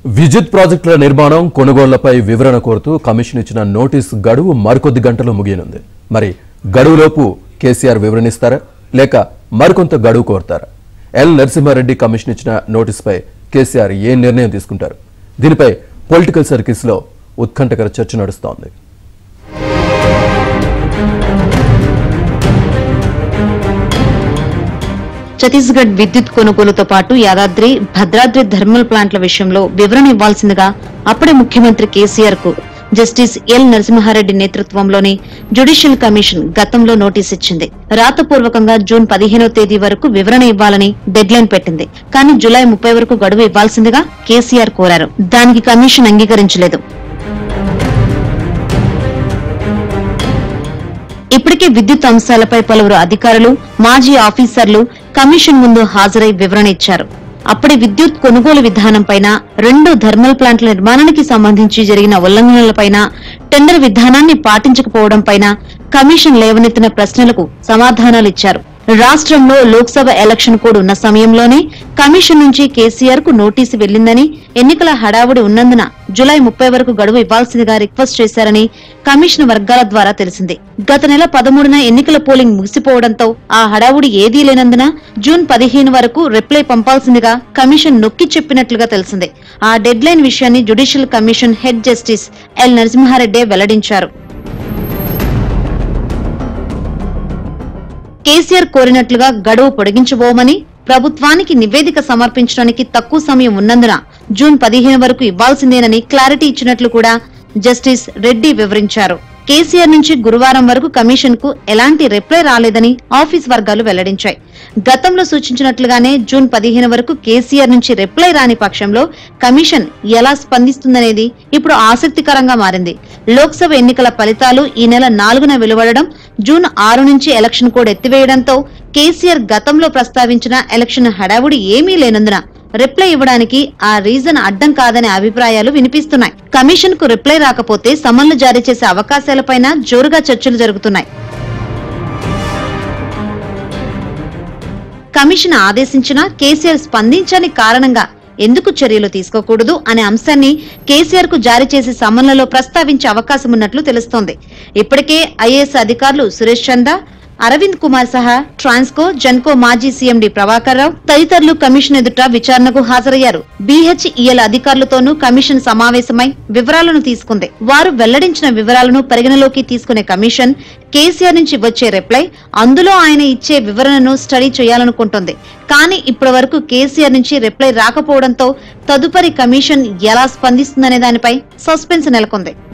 విద్యుత్ ప్రాజెక్టుల నిర్మాణం కొనుగోళ్లపై వివరణ కోరుతూ కమిషన్ ఇచ్చిన నోటీస్ గడువు మరికొద్ది గంటలు ముగియనుంది మరి గడువులోపు కేసీఆర్ వివరణిస్తారా లేక మరికొంత గడువు కోరుతారా ఎల్ నరసింహారెడ్డి కమిషన్ ఇచ్చిన నోటీసుపై కేసీఆర్ ఏ నిర్ణయం తీసుకుంటారు దీనిపై పొలిటికల్ సర్కిల్స్ లో ఉత్కంఠకర చర్చ నడుస్తోంది ఛత్తీస్గఢ్ విద్యుత్ కొనుగోలుతో పాటు యాదాద్రి భద్రాద్రి థర్మల్ ప్లాంట్ల విషయంలో వివరణ ఇవ్వాల్సిందిగా అప్పటి ముఖ్యమంత్రి కేసీఆర్ కు జస్టిస్ ఎల్ నరసింహారెడ్డి నేతృత్వంలోని జ్యుడిషియల్ కమిషన్ గతంలో నోటీస్ ఇచ్చింది రాతపూర్వకంగా జూన్ పదిహేనో తేదీ వరకు వివరణ ఇవ్వాలని డెడ్లైన్ పెట్టింది కానీ జులై ముప్పై వరకు గడువు ఇవ్వాల్సిందిగా కేసీఆర్ కోరారు దానికి కమిషన్ అంగీకరించలేదు ఇప్పటికే విద్యుత్ అంశాలపై పలువురు అధికారులు మాజీ ఆఫీసర్లు కమిషన్ ముందు హాజరై వివరణ ఇచ్చారు అప్పటి విద్యుత్ కొనుగోలు విధానంపైన రెండు థర్మల్ ప్లాంట్ల నిర్మాణానికి సంబంధించి జరిగిన ఉల్లంఘనలపైన టెండర్ విధానాన్ని పాటించకపోవడంపైన కమిషన్ లేవనెత్తిన ప్రశ్నలకు సమాధానాలు ఇచ్చారు రాష్ట్రంలో లోక్సభ ఎలక్షన్ కోడ్ ఉన్న సమయంలోనే కమిషన్ నుంచి కేసీఆర్ కు నోటీసు వెళ్లిందని ఎన్నికల హడావుడి ఉన్నందున జులై ముప్పై వరకు గడువు ఇవ్వాల్సిందిగా రిక్వెస్ట్ చేశారని కమిషన్ వర్గాల ద్వారా తెలిసింది గత నెల పదమూడున ఎన్నికల పోలింగ్ ముగిసిపోవడంతో ఆ హడావుడి ఏదీ లేనందున జూన్ పదిహేను వరకు రిప్లై పంపాల్సిందిగా కమిషన్ నొక్కి చెప్పినట్లుగా తెలిసింది ఆ డెడ్ లైన్ విషయాన్ని judicial commission head justice L Narasimha Reddy వెల్లడించారు కేసీఆర్ కోరినట్లుగా గడువు పొడిగించబోమని ప్రభుత్వానికి నివేదిక సమర్పించడానికి తక్కువ సమయం ఉన్నందున జూన్ పదిహేను వరకు ఇవ్వాల్సిందేనని క్లారిటీ ఇచ్చినట్లు కూడా జస్టిస్ రెడ్డి వివరించారు కేసీఆర్ నుంచి గురువారం వరకు కమిషన్ కు ఎలాంటి రిప్లై రాలేదని ఆఫీస్ వర్గాలు వెల్లడించాయి గతంలో సూచించినట్లుగానే జూన్ పదిహేను వరకు కేసీఆర్ నుంచి రిప్లై రాని పక్షంలో కమిషన్ ఎలా స్పందిస్తుందనేది ఇప్పుడు ఆసక్తికరంగా మారింది లోక్సభ ఎన్నికల ఫలితాలు ఈ నెల నాలుగున వెలువడడం జూన్ ఆరు నుంచి ఎలక్షన్ కోడ్ ఎత్తివేయడంతో కేసీఆర్ గతంలో ప్రస్తావించిన ఎలక్షన్ హడావుడి ఏమీ లేనందున రిప్లై ఇవ్వడానికి ఆ రీజన్ అడ్డం కాదనే అభిప్రాయాలు వినిపిస్తున్నాయి కమిషన్ కు రిప్లై రాకపోతే సమన్లు జారీ చేసే అవకాశాలపైన జోరుగా చర్చలు జరుగుతున్నాయి కమిషన్ ఆదేశించినా కేసీఆర్ స్పందించని కారణంగా ఎందుకు చర్యలు తీసుకోకూడదు అనే అంశాన్ని కేసీఆర్ కు జారీ చేసే సమన్లలో ప్రస్తావించే అవకాశం ఉన్నట్లు తెలుస్తోంది ఇప్పటికే ఐఏఎస్ అధికారులు సురేష్ చందా అరవింద్ కుమార్ సహా ట్రాన్స్కో జన్కో మాజీ సీఎండీ ప్రభాకర్ రావు తదితరులు కమిషన్ ఎదుట విచారణకు హాజరయ్యారు బీహెచ్ఈఎల్ అధికారులతోనూ కమిషన్ సమావేశమై వివరాలను తీసుకుంది వారు వెల్లడించిన వివరాలను పరిగణలోకి తీసుకునే కమిషన్ కేసీఆర్ నుంచి వచ్చే రిప్లై అందులో ఆయన ఇచ్చే వివరణను స్టడీ చేయాలనుకుంటోంది కానీ ఇప్పటి వరకు కేసీఆర్ నుంచి రిప్లై రాకపోవడంతో తదుపరి కమిషన్ ఎలా స్పందిస్తుందనే దానిపై సస్పెన్స్ నెలకొంది